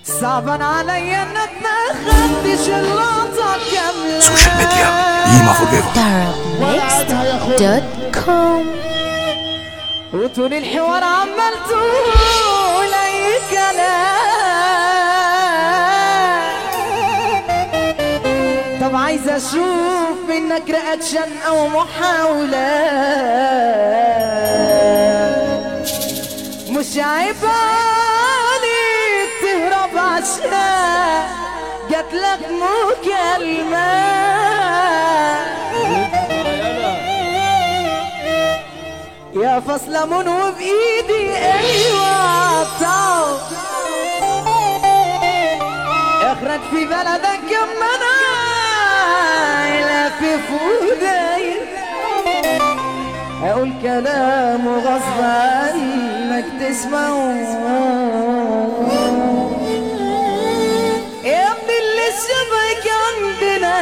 صعبان عليا انك ما خدتش اللقطة كاملة سوشيال ميديا قيمة فوجيرو Arabmix.com وطول الحوار عمال تقول اي كلام طب عايز اشوف منك رياكشن او محاولة مش عيب عليك تهرب عشان جاتلك مكالمة يا فصل من وبايدي ايوه طاو اخرج في بلدك كمنا لفف وداير اقول كلام غصب عنك تسمعه يا ابني اللي شبك عندنا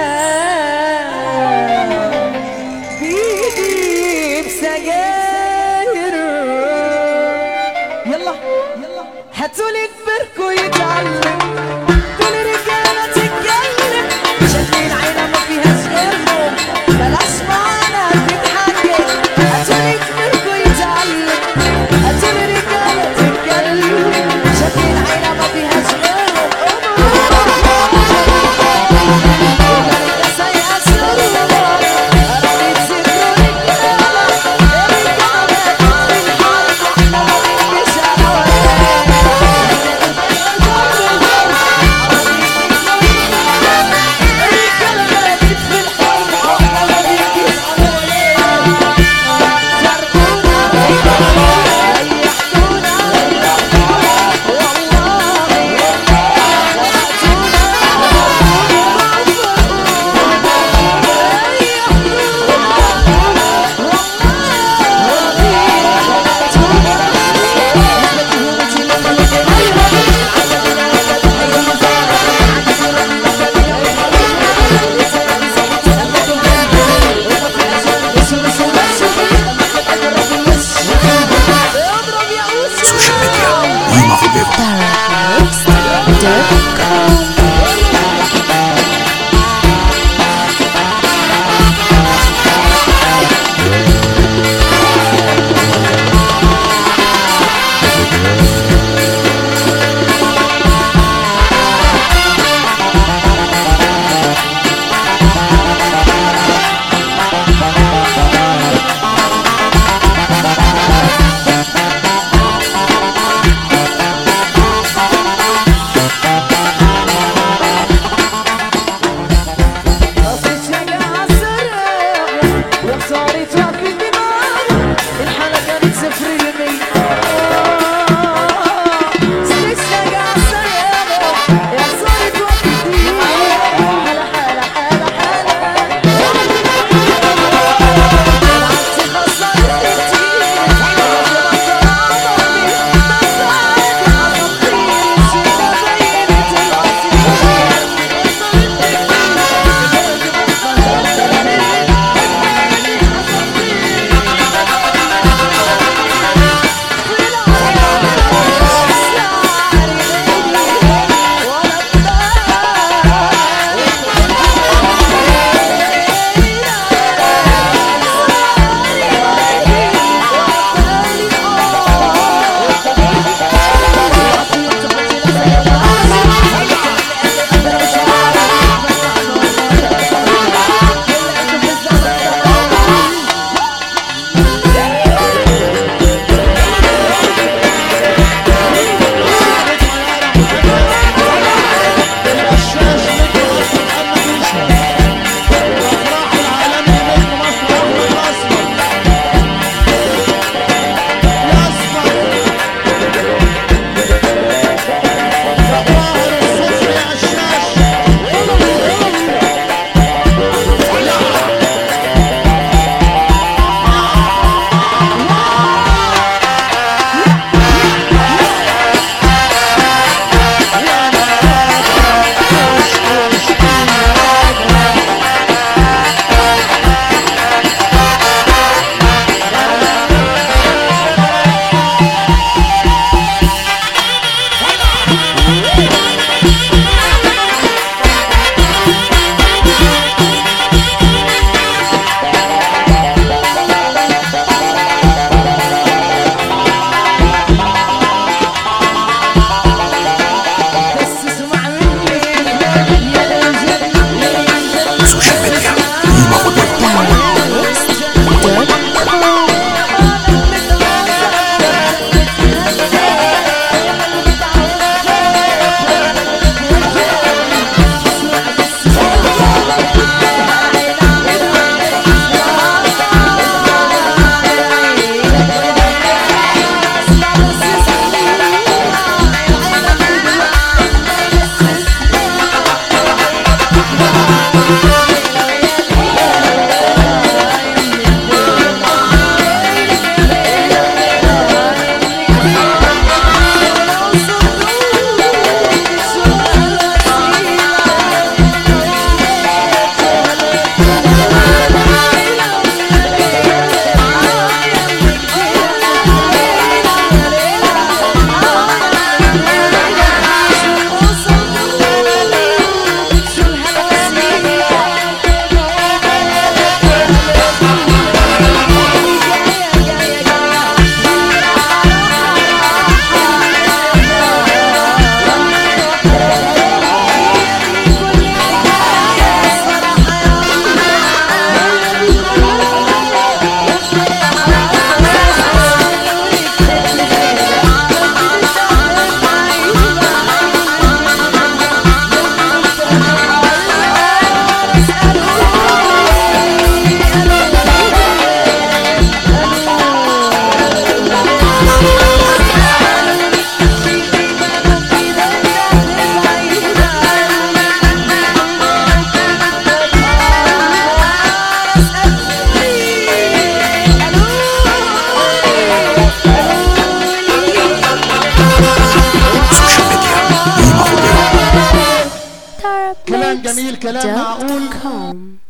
بيدي بسجاير يلا يلا هاتولي كبركوا يتعلم هاتولي رجالة تتكلم شايفين عينها ما فيهاش غيرهم بلاش معانا تتحكم هاتولي كبركوا يتعلم هاتولي رجالة تتكلم شايفين عينها ما فيهاش غيرهم سوشيال ميديا قيمة فوجيرو Arabmix.com بس اسمع مني يا الجنة Social media. Lima Forever. Social media. Lima Forever. كلام جميل كلام معقول com